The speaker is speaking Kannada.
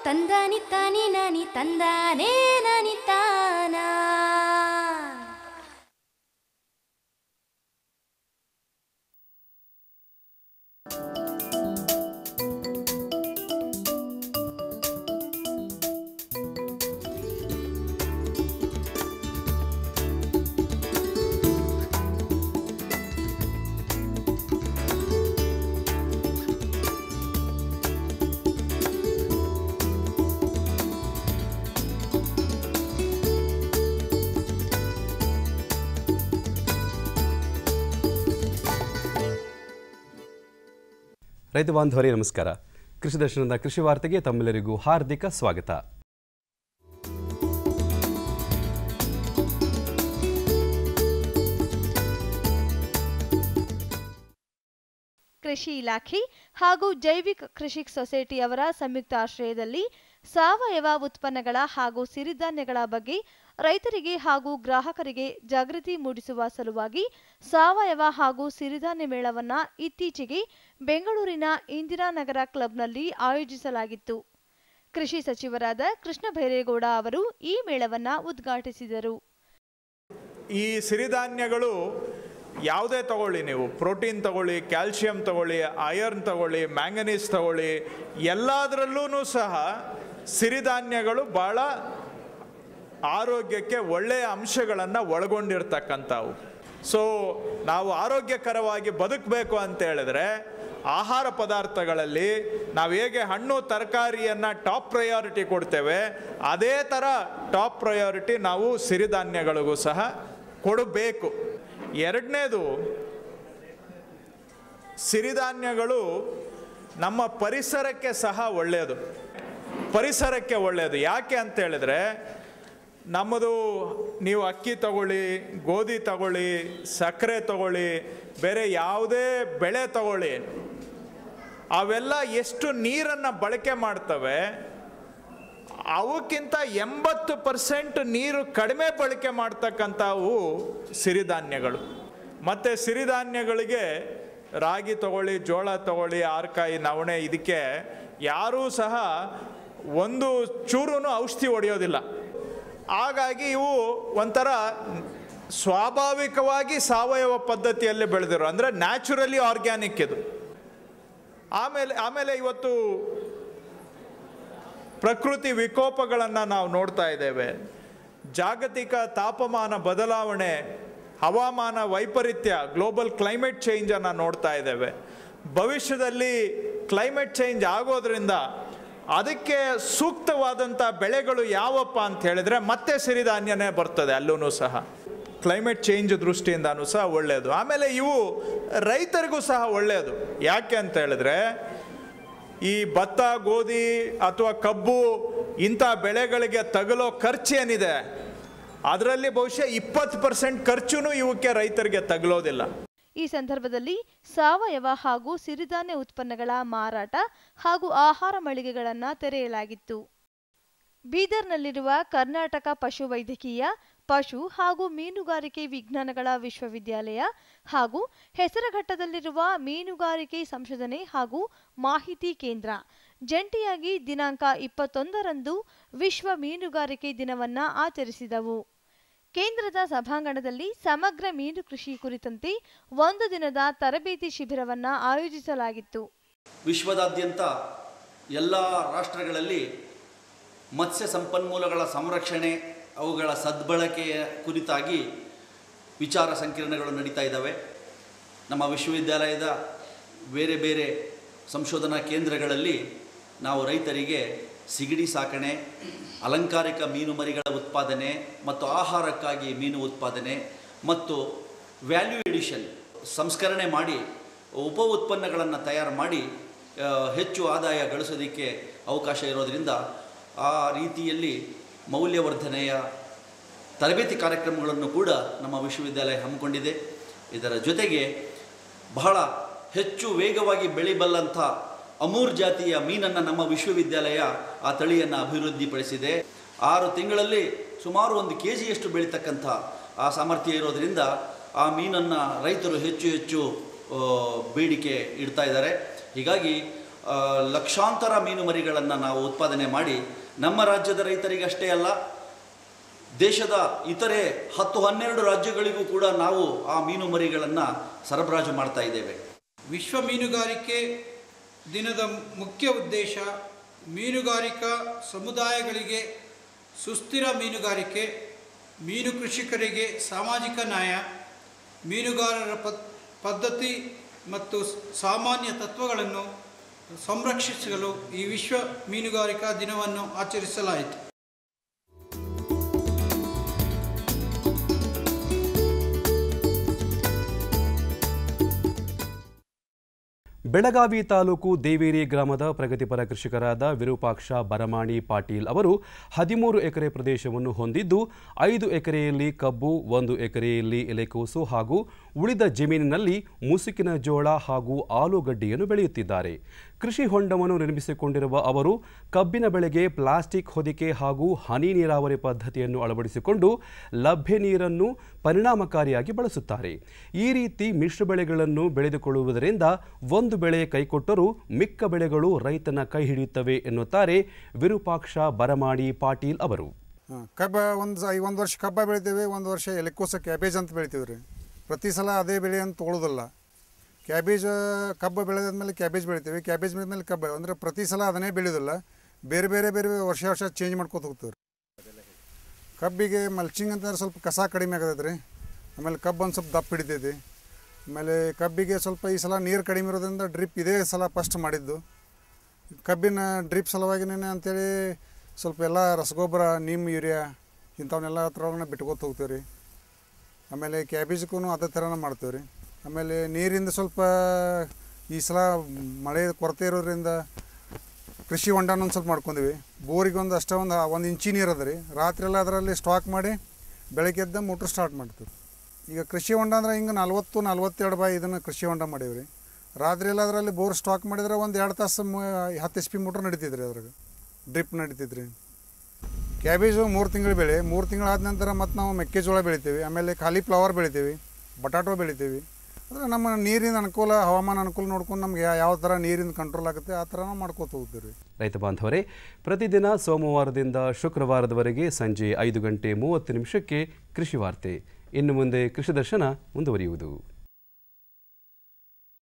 ತಂದಾನಿ ತಾನಿ ನಾನಿ ತಂದಾನೇ ನಾನಿ ತಾನ ರೈತ ಬಾಂಧವರೇ ನಮಸ್ಕಾರ ಕೃಷಿ ದರ್ಶನದ ಕೃಷಿ ವಾರ್ತೆಗೆ ತಮ್ಮೆಲ್ಲರಿಗೂ ಹಾರ್ದಿಕ ಸ್ವಾಗತ ಕೃಷಿ ಇಲಾಖೆ ಹಾಗೂ ಜೈವಿಕ ಕೃಷಿ ಸೊಸೈಟಿಯವರ ಸಂಯುಕ್ತ ಆಶ್ರಯದಲ್ಲಿ ಸಾವಯವ ಉತ್ಪನ್ನಗಳ ಹಾಗೂ ಸಿರಿಧಾನ್ಯಗಳ ಬಗ್ಗೆ ರೈತರಿಗೆ ಹಾಗೂ ಗ್ರಾಹಕರಿಗೆ ಜಾಗೃತಿ ಮೂಡಿಸುವ ಸಲುವಾಗಿ ಸಾವಯವ ಹಾಗೂ ಸಿರಿಧಾನ್ಯ ಮೇಳವನ್ನ ಇತ್ತೀಚೆಗೆ ಬೆಂಗಳೂರಿನ ಇಂದಿರಾನಗರ ಕ್ಲಬ್ನಲ್ಲಿ ಆಯೋಜಿಸಲಾಗಿತ್ತು ಕೃಷಿ ಸಚಿವರಾದ ಕೃಷ್ಣ ಭೈರೇಗೌಡ ಅವರು ಈ ಮೇಳವನ್ನ ಉದ್ಘಾಟಿಸಿದರು ಈ ಸಿರಿಧಾನ್ಯಗಳು ಯಾವುದೇ ತಗೊಳ್ಳಿ ನೀವು ಪ್ರೋಟೀನ್ ತಗೊಳ್ಳಿ ಕ್ಯಾಲ್ಶಿಯಂ ತಗೊಳ್ಳಿ ಐರನ್ ತಗೊಳ್ಳಿ ಮ್ಯಾಂಗನೀಸ್ ತಗೊಳ್ಳಿ ಎಲ್ಲದರಲ್ಲೂ ಸಹ ಸಿರಿಧಾನ್ಯಗಳು ಭಾಳ ಆರೋಗ್ಯಕ್ಕೆ ಒಳ್ಳೆಯ ಅಂಶಗಳನ್ನು ಒಳಗೊಂಡಿರ್ತಕ್ಕಂಥವು ಸೊ ನಾವು ಆರೋಗ್ಯಕರವಾಗಿ ಬದುಕಬೇಕು ಅಂತ ಹೇಳಿದ್ರೆ ಆಹಾರ ಪದಾರ್ಥಗಳಲ್ಲಿ ನಾವು ಹೇಗೆ ಹಣ್ಣು ತರಕಾರಿಯನ್ನು ಟಾಪ್ ಪ್ರಯಾರಿಟಿ ಕೊಡ್ತೇವೆ ಅದೇ ಥರ ಟಾಪ್ ಪ್ರಯಾರಿಟಿ ನಾವು ಸಿರಿಧಾನ್ಯಗಳಿಗೂ ಸಹ ಕೊಡಬೇಕು ಎರಡನೇದು ಸಿರಿಧಾನ್ಯಗಳು ನಮ್ಮ ಪರಿಸರಕ್ಕೆ ಸಹ ಒಳ್ಳೆಯದು ಪರಿಸರಕ್ಕೆ ಒಳ್ಳೆಯದು ಯಾಕೆ ಅಂತ ಹೇಳಿದ್ರೆ ನಮ್ಮದು ನೀವು ಅಕ್ಕಿ ತಗೊಳ್ಳಿ ಗೋಧಿ ತಗೊಳ್ಳಿ ಸಕ್ಕರೆ ತಗೊಳ್ಳಿ ಬೇರೆ ಯಾವುದೇ ಬೆಳೆ ತಗೊಳ್ಳಿ ಅವೆಲ್ಲ ಎಷ್ಟು ನೀರನ್ನು ಬಳಕೆ ಮಾಡ್ತವೆ ಅವಕ್ಕಿಂತ ಎಂಬತ್ತು ಪರ್ಸೆಂಟ್ ನೀರು ಕಡಿಮೆ ಬಳಕೆ ಮಾಡ್ತಕ್ಕಂಥವು ಸಿರಿಧಾನ್ಯಗಳು ಮತ್ತು ಸಿರಿಧಾನ್ಯಗಳಿಗೆ ರಾಗಿ ತಗೊಳ್ಳಿ ಜೋಳ ತಗೊಳ್ಳಿ ಆರ್ಕಾಯಿ ನವಣೆ ಇದಕ್ಕೆ ಯಾರೂ ಸಹ ಒಂದು ಚೂರು ಔಷಧಿ ಹೊಡೆಯೋದಿಲ್ಲ ಹಾಗಾಗಿ ಇವು ಒಂಥರ ಸ್ವಾಭಾವಿಕವಾಗಿ ಸಾವಯವ ಪದ್ಧತಿಯಲ್ಲಿ ಬೆಳೆದಿರೋ ಅಂದರೆ ನ್ಯಾಚುರಲಿ ಆರ್ಗ್ಯಾನಿಕ್ ಇದು ಆಮೇಲೆ ಆಮೇಲೆ ಇವತ್ತು ಪ್ರಕೃತಿ ವಿಕೋಪಗಳನ್ನು ನಾವು ನೋಡ್ತಾ ಇದ್ದೇವೆ ಜಾಗತಿಕ ತಾಪಮಾನ ಬದಲಾವಣೆ ಹವಾಮಾನ ವೈಪರೀತ್ಯ ಗ್ಲೋಬಲ್ ಕ್ಲೈಮೇಟ್ ಚೇಂಜನ್ನು ನೋಡ್ತಾ ಇದ್ದೇವೆ ಭವಿಷ್ಯದಲ್ಲಿ ಕ್ಲೈಮೇಟ್ ಚೇಂಜ್ ಆಗೋದ್ರಿಂದ ಅದಕ್ಕೆ ಸೂಕ್ತವಾದಂಥ ಬೆಳೆಗಳು ಯಾವಪ್ಪ ಅಂತ ಹೇಳಿದ್ರೆ ಮತ್ತೆ ಸಿರಿಧಾನ್ಯನೇ ಬರ್ತದೆ ಅಲ್ಲೂ ಸಹ ಕ್ಲೈಮೇಟ್ ಚೇಂಜ್ ದೃಷ್ಟಿಯಿಂದನೂ ಸಹ ಒಳ್ಳೆಯದು ಆಮೇಲೆ ಇವು ರೈತರಿಗೂ ಸಹ ಒಳ್ಳೆಯದು ಯಾಕೆ ಅಂತ ಹೇಳಿದ್ರೆ ಈ ಭತ್ತ ಗೋಧಿ ಅಥವಾ ಕಬ್ಬು ಇಂಥ ಬೆಳೆಗಳಿಗೆ ತಗಲೋ ಖರ್ಚು ಏನಿದೆ ಅದರಲ್ಲಿ ಬಹುಶಃ ಇಪ್ಪತ್ತು ಪರ್ಸೆಂಟ್ ಖರ್ಚು ಇವಕ್ಕೆ ರೈತರಿಗೆ ತಗಲೋದಿಲ್ಲ ಈ ಸಂದರ್ಭದಲ್ಲಿ ಸಾವಯವ ಹಾಗೂ ಸಿರಿಧಾನ್ಯ ಉತ್ಪನ್ನಗಳ ಮಾರಾಟ ಹಾಗೂ ಆಹಾರ ಮಳಿಗೆಗಳನ್ನು ತೆರೆಯಲಾಗಿತ್ತು ಬೀದರ್ನಲ್ಲಿರುವ ಕರ್ನಾಟಕ ಪಶುವೈದ್ಯಕೀಯ ಪಶು ಹಾಗೂ ಮೀನುಗಾರಿಕೆ ವಿಜ್ಞಾನಗಳ ವಿಶ್ವವಿದ್ಯಾಲಯ ಹಾಗೂ ಹೆಸರಘಟ್ಟದಲ್ಲಿರುವ ಮೀನುಗಾರಿಕೆ ಸಂಶೋಧನೆ ಹಾಗೂ ಮಾಹಿತಿ ಕೇಂದ್ರ ಜಂಟಿಯಾಗಿ ದಿನಾಂಕ ಇಪ್ಪತ್ತೊಂದರಂದು ವಿಶ್ವ ಮೀನುಗಾರಿಕೆ ದಿನವನ್ನ ಆಚರಿಸಿದವು ಕೇಂದ್ರದ ಸಭಾಂಗಣದಲ್ಲಿ ಸಮಗ್ರ ಮೀನು ಕೃಷಿ ಕುರಿತಂತೆ ಒಂದು ದಿನದ ತರಬೇತಿ ಶಿಬಿರವನ್ನ ಆಯೋಜಿಸಲಾಗಿತ್ತು ವಿಶ್ವದಾದ್ಯಂತ ಎಲ್ಲ ರಾಷ್ಟ್ರಗಳಲ್ಲಿ ಮತ್ಸ್ಯ ಸಂಪನ್ಮೂಲಗಳ ಸಂರಕ್ಷಣೆ ಅವುಗಳ ಸದ್ಬಳಕೆಯ ಕುರಿತಾಗಿ ವಿಚಾರ ಸಂಕಿರಣಗಳು ನಡೀತಾ ಇದ್ದಾವೆ ನಮ್ಮ ವಿಶ್ವವಿದ್ಯಾಲಯದ ಬೇರೆ ಬೇರೆ ಸಂಶೋಧನಾ ಕೇಂದ್ರಗಳಲ್ಲಿ ನಾವು ರೈತರಿಗೆ ಸಿಗಡಿ ಸಾಕಣೆ ಅಲಂಕಾರಿಕ ಮೀನು ಮರಿಗಳ ಉತ್ಪಾದನೆ ಮತ್ತು ಆಹಾರಕ್ಕಾಗಿ ಮೀನು ಉತ್ಪಾದನೆ ಮತ್ತು ವ್ಯಾಲ್ಯೂ ಎಡಿಷನ್ ಸಂಸ್ಕರಣೆ ಮಾಡಿ ಉಪ ಉತ್ಪನ್ನಗಳನ್ನು ತಯಾರು ಮಾಡಿ ಆ, ಹೆಚ್ಚು ಆದಾಯ ಗಳಿಸೋದಕ್ಕೆ ಅವಕಾಶ ಇರೋದರಿಂದ ಆ ರೀತಿಯಲ್ಲಿ ಮೌಲ್ಯವರ್ಧನೆಯ ತರಬೇತಿ ಕಾರ್ಯಕ್ರಮಗಳನ್ನು ಕೂಡ ನಮ್ಮ ವಿಶ್ವವಿದ್ಯಾಲಯ ಹಮ್ಮಿಕೊಂಡಿದೆ ಇದರ ಜೊತೆಗೆ ಬಹಳ ಹೆಚ್ಚು ವೇಗವಾಗಿ ಬೆಳಿಬಲ್ಲಂಥ ಅಮೂರ್ ಜಾತಿಯ ಮೀನನ್ನು ನಮ್ಮ ವಿಶ್ವವಿದ್ಯಾಲಯ ಆ ತಳಿಯನ್ನು ಅಭಿವೃದ್ಧಿಪಡಿಸಿದೆ ಆರು ತಿಂಗಳಲ್ಲಿ ಸುಮಾರು ಒಂದು ಕೆ ಜಿಯಷ್ಟು ಬೆಳೀತಕ್ಕಂಥ ಆ ಸಾಮರ್ಥ್ಯ ಇರೋದರಿಂದ ಆ ಮೀನನ್ನು ರೈತರು ಹೆಚ್ಚು ಹೆಚ್ಚು ಆ, ಬೇಡಿಕೆ ಇಡ್ತಾ ಇದ್ದಾರೆ ಹೀಗಾಗಿ ಆ, ಲಕ್ಷಾಂತರ ಮೀನು ಮರಿಗಳನ್ನು ನಾವು ಉತ್ಪಾದನೆ ಮಾಡಿ ನಮ್ಮ ರಾಜ್ಯದ ರೈತರಿಗಷ್ಟೇ ಅಲ್ಲ ದೇಶದ ಇತರೆ ಹತ್ತು ಹನ್ನೆರಡು ರಾಜ್ಯಗಳಿಗೂ ಕೂಡ ನಾವು ಆ ಮೀನು ಮರಿಗಳನ್ನು ಸರಬರಾಜು ಮಾಡ್ತಾ ಇದ್ದೇವೆ ವಿಶ್ವ ಮೀನುಗಾರಿಕೆ ದಿನದ ಮುಖ್ಯ ಉದ್ದೇಶ ಮೀನುಗಾರಿಕಾ ಸಮುದಾಯಗಳಿಗೆ ಸುಸ್ಥಿರ ಮೀನುಗಾರಿಕೆ ಮೀನು ಕೃಷಿಕರಿಗೆ ಸಾಮಾಜಿಕ ನ್ಯಾಯ ಮೀನುಗಾರರ ಪದ್ ಪದ್ಧತಿ ಮತ್ತು ಸಾಮಾನ್ಯ ತತ್ವಗಳನ್ನು ಸಂರಕ್ಷಿಸಲು ಈ ವಿಶ್ವ ಮೀನುಗಾರಿಕಾ ದಿನವನ್ನು ಆಚರಿಸಲಾಯಿತು ಬೆಳಗಾವಿ ತಾಲೂಕು ದೇವೇರಿ ಗ್ರಾಮದ ಪ್ರಗತಿಪರ ಕೃಷಿಕರಾದ ವಿರೂಪಾಕ್ಷ ಬರಮಾಣಿ ಪಾಟೀಲ್ ಅವರು ಹದಿಮೂರು ಎಕರೆ ಪ್ರದೇಶವನ್ನು ಹೊಂದಿದ್ದು ಐದು ಎಕರೆಯಲ್ಲಿ ಕಬ್ಬು ಒಂದು ಎಕರೆಯಲ್ಲಿ ಎಲೆಕೋಸು ಹಾಗೂ ಉಳಿದ ಜಮೀನಿನಲ್ಲಿ ಮುಸುಕಿನ ಜೋಳ ಹಾಗೂ ಆಲೂಗಡ್ಡೆಯನ್ನು ಬೆಳೆಯುತ್ತಿದ್ದಾರೆ ಕೃಷಿ ಹೊಂಡವನ್ನು ನಿರ್ಮಿಸಿಕೊಂಡಿರುವ ಅವರು ಕಬ್ಬಿನ ಬೆಳೆಗೆ ಪ್ಲಾಸ್ಟಿಕ್ ಹೊದಿಕೆ ಹಾಗೂ ಹನಿ ನೀರಾವರಿ ಪದ್ಧತಿಯನ್ನು ಅಳವಡಿಸಿಕೊಂಡು ಲಭ್ಯ ನೀರನ್ನು ಪರಿಣಾಮಕಾರಿಯಾಗಿ ಬಳಸುತ್ತಾರೆ ಈ ರೀತಿ ಮಿಶ್ರ ಬೆಳೆಗಳನ್ನು ಬೆಳೆದುಕೊಳ್ಳುವುದರಿಂದ ಒಂದು ಬೆಳೆ ಕೈಕೊಟ್ಟರೂ ಮಿಕ್ಕ ಬೆಳೆಗಳು ರೈತನ ಕೈ ಹಿಡಿಯುತ್ತವೆ ಎನ್ನುತ್ತಾರೆ ವಿರೂಪಾಕ್ಷ ಬರಮಾಡಿ ಪಾಟೀಲ್ ಅವರು ಹಾಂ ಕಬ್ಬ ಒಂದು ಐ ಒಂದು ವರ್ಷ ಕಬ್ಬ ಬೆಳಿತೀವಿ ಒಂದು ವರ್ಷ ಎಲೆಕೋಸ ಕ್ಯಾಬೇಜ್ ಅಂತ ಬೆಳಿತೀವಿ ರೀ ಪ್ರತಿ ಸಲ ಅದೇ ಬೆಳೆ ಅಂತ ತೊಗೊಳೋದಿಲ್ಲ ಕ್ಯಾಬೇಜ್ ಕಬ್ಬು ಬೆಳೆದಾದ್ಮೇಲೆ ಕ್ಯಾಬೇಜ್ ಬೆಳಿತೀವಿ ಕ್ಯಾಬೇಜ್ ಬೆಳೆದ್ಮೇಲೆ ಕಬ್ಬು ಅಂದರೆ ಪ್ರತಿ ಸಲ ಅದನ್ನೇ ಬೆಳೆಯೋದಿಲ್ಲ ಬೇರೆ ಬೇರೆ ಬೇರೆ ವರ್ಷ ವರ್ಷ ಚೇಂಜ್ ಮಾಡ್ಕೊತ ಹೋಗ್ತೀವಿ ರೀ ಕಬ್ಬಿಗೆ ಮಲ್ಚಿಂಗ್ ಅಂತಂದ್ರೆ ಸ್ವಲ್ಪ ಕಸ ಕಡಿಮೆ ಆಗತೈತೆ ರೀ ಆಮೇಲೆ ಕಬ್ಬು ಒಂದು ಸ್ವಲ್ಪ ದಪ್ಪ ಹಿಡಿತೈತಿ ಆಮೇಲೆ ಕಬ್ಬಿಗೆ ಸ್ವಲ್ಪ ಈ ಸಲ ನೀರು ಕಡಿಮೆ ಇರೋದ್ರಿಂದ ಡ್ರಿಪ್ ಇದೇ ಸಲ ಫಸ್ಟ್ ಮಾಡಿದ್ದು ಕಬ್ಬಿನ ಡ್ರಿಪ್ ಸಲುವಾಗಿನೇ ಅಂತೇಳಿ ಸ್ವಲ್ಪ ಎಲ್ಲ ರಸಗೊಬ್ಬರ ನೀಮ್ ಯೂರಿಯಾ ಇಂಥವನ್ನೆಲ್ಲ ಅದ್ರೊಳಗನೆ ಬಿಟ್ಕೋತ ಹೋಗ್ತೀವಿ ರೀ ಆಮೇಲೆ ಕ್ಯಾಬೇಜ್ಗೂ ಅದೇ ಥರನೇ ಮಾಡ್ತೀವಿ ರೀ ಆಮೇಲೆ ನೀರಿಂದ ಸ್ವಲ್ಪ ಈ ಸಲ ಮಳೆ ಕೊರತೆ ಇರೋದ್ರಿಂದ ಕೃಷಿ ಹೊಂಡನ ಒಂದು ಸ್ವಲ್ಪ ಮಾಡ್ಕೊಂಡಿವಿ ಬೋರಿಗೆ ಒಂದು ಅಷ್ಟೇ ಒಂದು ಒಂದು ಇಂಚಿ ನೀರು ಅದ ರೀ ರಾತ್ರಿ ಎಲ್ಲ ಅದರಲ್ಲಿ ಸ್ಟಾಕ್ ಮಾಡಿ ಬೆಳಗ್ಗೆ ಎದ್ದ ಮೋಟ್ರ್ ಸ್ಟಾರ್ಟ್ ಮಾಡ್ತೀವಿ ಈಗ ಕೃಷಿ ಹೊಂಡ ಅಂದ್ರೆ ಹಿಂಗೆ ನಲ್ವತ್ತು ನಲ್ವತ್ತೆರಡು ಬಾಯಿ ಇದನ್ನು ಕೃಷಿ ಹೊಂಡ ಮಾಡೀವಿ ರೀ ರಾತ್ರಿ ಎಲ್ಲ ಅದರಲ್ಲಿ ಬೋರ್ ಸ್ಟಾಕ್ ಮಾಡಿದ್ರೆ ಒಂದು ಎರಡು ತಾಸು ಮು- ಹತ್ತು ಎಚ್ ಪಿ ಮೋಟ್ರ್ ನಡೀತಿದ್ರಿ ಅದ್ರಾಗ ಡ್ರಿಪ್ ನಡೀತಿದ್ರಿ ಕ್ಯಾಬೇಜು ಮೂರು ತಿಂಗಳು ಬೆಳೆ ಮೂರು ತಿಂಗಳು ಆದ ನಂತರ ಮತ್ತು ನಾವು ಮೆಕ್ಕೆಜೋಳ ಬೆಳಿತೀವಿ ಆಮೇಲೆ ಖಾಲಿ ಫ್ಲವರ್ ಬೆಳಿತೀವಿ ಬಟಾಟೋ ಬೆಳಿತೀವಿ ಅಂದರೆ ನಮ್ಮ ನೀರಿನ ಅನುಕೂಲ ಹವಾಮಾನ ಅನುಕೂಲ ನೋಡ್ಕೊಂಡು ನಮ್ಗೆ ಯಾ- ಯಾವ ಥರ ನೀರಿನ ಕಂಟ್ರೋಲ್ ಆಗುತ್ತೆ ಆ ಥರ ನಾವು ಮಾಡ್ಕೋತ ಹೋಗ್ತೀವಿ ರೀ ರೈತ ಬಾಂಧವರೇ ಪ್ರತಿದಿನ ಸೋಮವಾರದಿಂದ ಶುಕ್ರವಾರದವರೆಗೆ ಸಂಜೆ ಐದು ಗಂಟೆ ಮೂವತ್ತು ನಿಮಿಷಕ್ಕೆ ಕೃಷಿ ವಾರ್ತೆ ಇನ್ನು ಮುಂದೆ ಕೃಷಿ ದರ್ಶನ ಮುಂದುವರಿಯುವುದು